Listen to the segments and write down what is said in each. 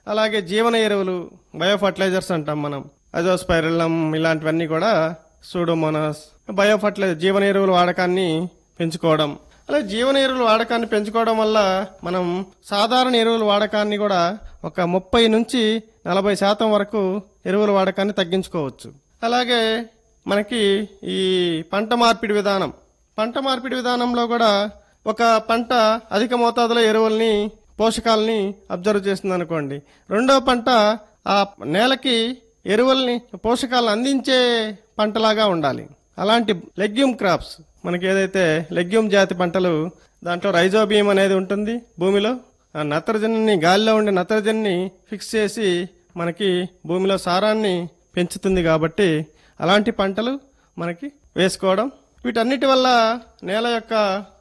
అలాగే జీవన ఎరువులు బయో ఫర్టిలైజర్స్ అంటాం మనం అజోస్పైరలం ఇలాంటివన్నీ కూడా సూడోమోనాస్ బయో ఫర్టిలైజర్ జీవన ఎరువుల వాడకాన్ని పెంచుకోవడం అలాగే జీవన ఎరువుల వాడకాన్ని పెంచుకోవడం వల్ల మనం సాధారణ ఎరువుల వాడకాన్ని కూడా ఒక ముప్పై నుంచి నలభై శాతం వరకు ఎరువుల వాడకాన్ని తగ్గించుకోవచ్చు అలాగే మనకి ఈ పంట మార్పిడి విధానం పంట మార్పిడి విధానంలో కూడా ఒక పంట అధిక మోతాదులో ఎరువుల్ని పోషకాలని అబ్జర్వ్ చేస్తుంది అనుకోండి రెండో పంట ఆ నేలకి ఎరువుల్ని పోషకాలను అందించే పంటలాగా ఉండాలి అలాంటి లెగ్యూమ్ క్రాప్స్ మనకి ఏదైతే లెగ్యూమ్ జాతి పంటలు దాంట్లో రైజోబియం అనేది ఉంటుంది భూమిలో ఆ నత్రజనిని గాలిలో ఉండే నత్రజనిని ఫిక్స్ చేసి మనకి భూమిలో సారాన్ని పెంచుతుంది కాబట్టి అలాంటి పంటలు మనకి వేసుకోవడం వీటన్నిటి వల్ల నేల యొక్క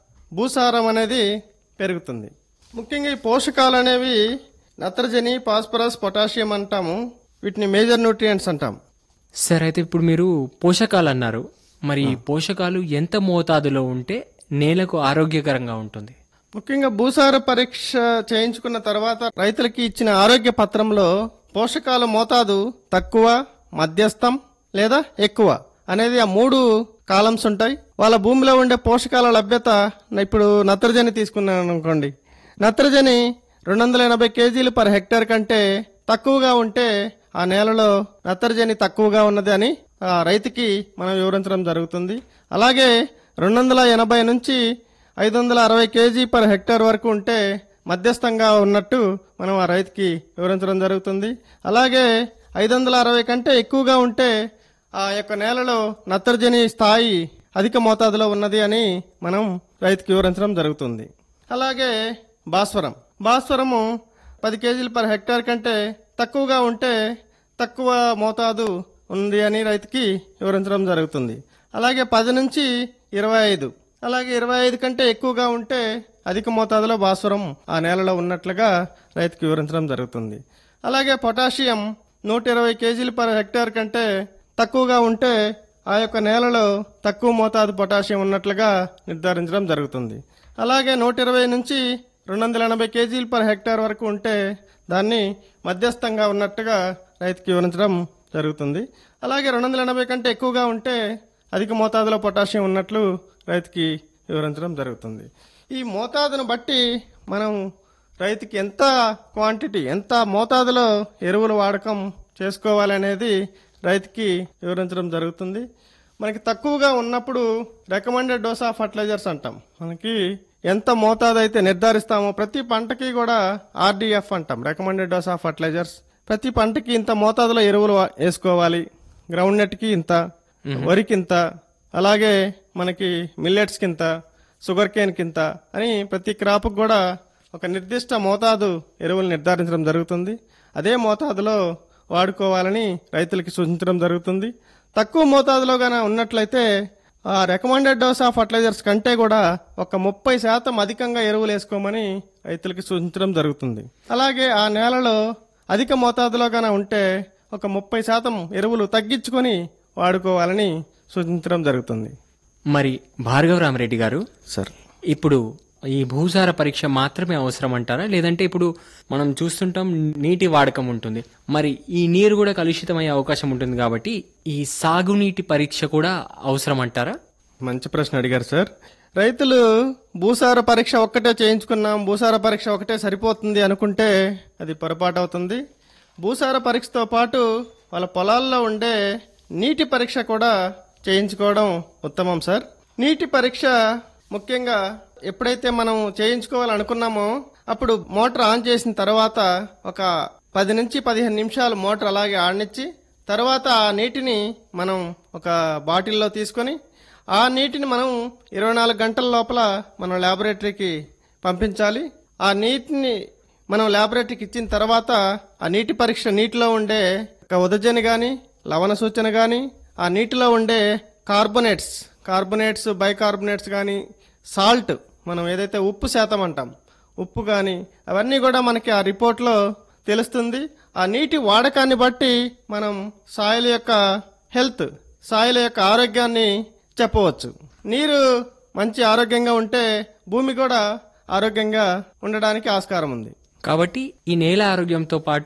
భూసారం అనేది పెరుగుతుంది ముఖ్యంగా ఈ పోషకాలు అనేవి నత్రజని ఫాస్ఫరస్ పొటాషియం అంటాము వీటిని మేజర్ న్యూట్రియంట్స్ అంటాం సార్ అయితే ఇప్పుడు మీరు పోషకాలు అన్నారు మరి ఈ పోషకాలు ఎంత మోతాదులో ఉంటే నేలకు ఆరోగ్యకరంగా ఉంటుంది ముఖ్యంగా భూసార పరీక్ష చేయించుకున్న తర్వాత రైతులకి ఇచ్చిన ఆరోగ్య పత్రంలో పోషకాల మోతాదు తక్కువ మధ్యస్థం లేదా ఎక్కువ అనేది ఆ మూడు కాలమ్స్ ఉంటాయి వాళ్ళ భూమిలో ఉండే పోషకాల లభ్యత ఇప్పుడు నత్రజని తీసుకున్నాను అనుకోండి నత్రజని రెండు వందల ఎనభై కేజీలు పర్ హెక్టర్ కంటే తక్కువగా ఉంటే ఆ నేలలో నత్రజని తక్కువగా ఉన్నది అని ఆ రైతుకి మనం వివరించడం జరుగుతుంది అలాగే రెండు వందల ఎనభై నుంచి ఐదు వందల అరవై కేజీ పర్ హెక్టార్ వరకు ఉంటే మధ్యస్థంగా ఉన్నట్టు మనం ఆ రైతుకి వివరించడం జరుగుతుంది అలాగే ఐదు వందల అరవై కంటే ఎక్కువగా ఉంటే ఆ యొక్క నేలలో నత్రజని స్థాయి అధిక మోతాదులో ఉన్నది అని మనం రైతుకి వివరించడం జరుగుతుంది అలాగే భాస్వరం భాస్వరము పది కేజీలు పర్ హెక్టార్ కంటే తక్కువగా ఉంటే తక్కువ మోతాదు ఉంది అని రైతుకి వివరించడం జరుగుతుంది అలాగే పది నుంచి ఇరవై ఐదు అలాగే ఇరవై ఐదు కంటే ఎక్కువగా ఉంటే అధిక మోతాదులో భాస్వరం ఆ నేలలో ఉన్నట్లుగా రైతుకి వివరించడం జరుగుతుంది అలాగే పొటాషియం నూట ఇరవై కేజీలు పర్ హెక్టార్ కంటే తక్కువగా ఉంటే ఆ యొక్క నేలలో తక్కువ మోతాదు పొటాషియం ఉన్నట్లుగా నిర్ధారించడం జరుగుతుంది అలాగే నూట ఇరవై నుంచి రెండు వందల ఎనభై కేజీలు పర్ హెక్టార్ వరకు ఉంటే దాన్ని మధ్యస్థంగా ఉన్నట్టుగా రైతుకి వివరించడం జరుగుతుంది అలాగే రెండు వందల ఎనభై కంటే ఎక్కువగా ఉంటే అధిక మోతాదులో పొటాషియం ఉన్నట్లు రైతుకి వివరించడం జరుగుతుంది ఈ మోతాదును బట్టి మనం రైతుకి ఎంత క్వాంటిటీ ఎంత మోతాదులో ఎరువుల వాడకం చేసుకోవాలనేది రైతుకి వివరించడం జరుగుతుంది మనకి తక్కువగా ఉన్నప్పుడు రికమెండెడ్ డోస్ ఆఫ్ ఫర్టిలైజర్స్ అంటాం మనకి ఎంత మోతాదు అయితే నిర్ధారిస్తామో ప్రతి పంటకి కూడా ఆర్డీఎఫ్ అంటాం రికమెండెడ్ డోస్ ఆఫ్ ఫర్టిలైజర్స్ ప్రతి పంటకి ఇంత మోతాదులో ఎరువులు వా- వేసుకోవాలి గ్రౌండ్ నెట్కి ఇంత వరికి ఇంత అలాగే మనకి మిల్లెట్స్కి ఇంత షుగర్ కేన్కి ఇంత అని ప్రతి క్రాప్కి కూడా ఒక నిర్దిష్ట మోతాదు ఎరువులు నిర్ధారించడం జరుగుతుంది అదే మోతాదులో వాడుకోవాలని రైతులకి సూచించడం జరుగుతుంది తక్కువ మోతాదులో గాన ఉన్నట్లయితే ఆ రికమెండెడ్ డోస్ ఆఫ్ ఫర్టిలైజర్స్ కంటే కూడా ఒక ముప్పై శాతం అధికంగా ఎరువులు వేసుకోమని రైతులకి సూచించడం జరుగుతుంది అలాగే ఆ నేలలో అధిక మోతాదులో గాన ఉంటే ఒక ముప్పై శాతం ఎరువులు తగ్గించుకొని వాడుకోవాలని సూచించడం జరుగుతుంది మరి భార్గవ రామరెడ్డి గారు సార్ ఇప్పుడు ఈ భూసార పరీక్ష మాత్రమే అవసరం అంటారా లేదంటే ఇప్పుడు మనం చూస్తుంటాం నీటి వాడకం ఉంటుంది మరి ఈ నీరు కూడా కలుషితమయ్యే అవకాశం ఉంటుంది కాబట్టి ఈ సాగునీటి పరీక్ష కూడా అవసరం అంటారా మంచి ప్రశ్న అడిగారు సార్ రైతులు భూసార పరీక్ష ఒక్కటే చేయించుకున్నాం భూసార పరీక్ష ఒకటే సరిపోతుంది అనుకుంటే అది పొరపాటు అవుతుంది భూసార పరీక్షతో పాటు వాళ్ళ పొలాల్లో ఉండే నీటి పరీక్ష కూడా చేయించుకోవడం ఉత్తమం సార్ నీటి పరీక్ష ముఖ్యంగా ఎప్పుడైతే మనం చేయించుకోవాలనుకున్నామో అప్పుడు మోటార్ ఆన్ చేసిన తర్వాత ఒక పది నుంచి పదిహేను నిమిషాలు మోటార్ అలాగే ఆడనిచ్చి తర్వాత ఆ నీటిని మనం ఒక బాటిల్లో తీసుకొని ఆ నీటిని మనం ఇరవై నాలుగు గంటల లోపల మనం ల్యాబొరేటరీకి పంపించాలి ఆ నీటిని మనం ల్యాబొరేటరీకి ఇచ్చిన తర్వాత ఆ నీటి పరీక్ష నీటిలో ఉండే ఒక ఉదజని కానీ లవణ సూచన కానీ ఆ నీటిలో ఉండే కార్బొనేట్స్ కార్బొనేట్స్ బైకార్బొనేట్స్ కానీ సాల్ట్ మనం ఏదైతే ఉప్పు శాతం అంటాం ఉప్పు కానీ అవన్నీ కూడా మనకి ఆ రిపోర్ట్లో తెలుస్తుంది ఆ నీటి వాడకాన్ని బట్టి మనం సాయిల్ యొక్క హెల్త్ సాయిల్ యొక్క ఆరోగ్యాన్ని చెప్పవచ్చు నీరు మంచి ఆరోగ్యంగా ఉంటే భూమి కూడా ఆరోగ్యంగా ఉండడానికి ఆస్కారం ఉంది కాబట్టి ఈ నేల ఆరోగ్యంతో పాటు